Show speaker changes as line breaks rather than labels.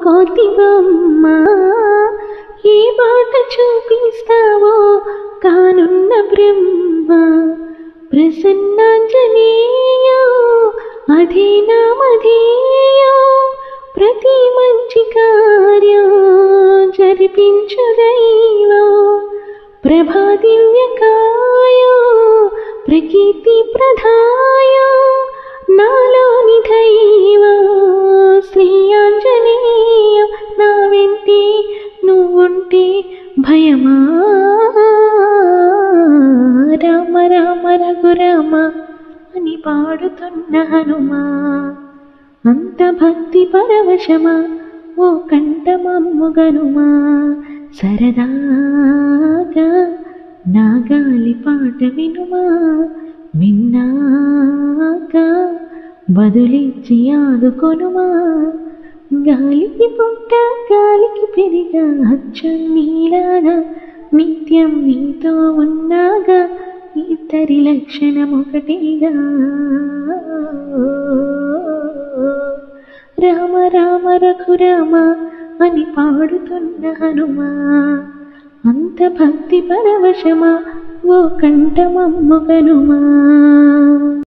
కోతి బొమ్మ ఏ బాట చూపిస్తావో కానున్న బ్రహ్మ ప్రసన్నాంజనేయ అధే నామధేయ ప్రతి మంచి కార్యం జరిపించు దైవం ప్రభాదివ్యకాయ ప్రకీర్తి ప్రధాయ నాలోని దైవం శ్రీ ఆంజనేయ నా వెంటే నువ్వుంటే భయమా రామ రామ రఘురామ అని పాడుతున్న హనుమా అంత భక్తి పరవశమా ఓ కంఠమమ్ముగనుమా సరదాగా నా గాలి పాట వినుమా విన్నాక బదులిచ్చి ఆదుకొనుమా గాలికి పుట్ట గాలికి పెరిగా అచ్చం నీలాగా నిత్యం నీతో ఉన్నాగా ఇద్దరి లక్షణం ఒకటిగా రామ రామ రఘురామ అని పాడుతున్న హనుమా అంత భక్తి పరవశమా ఓ కంఠమమ్ముగనుమా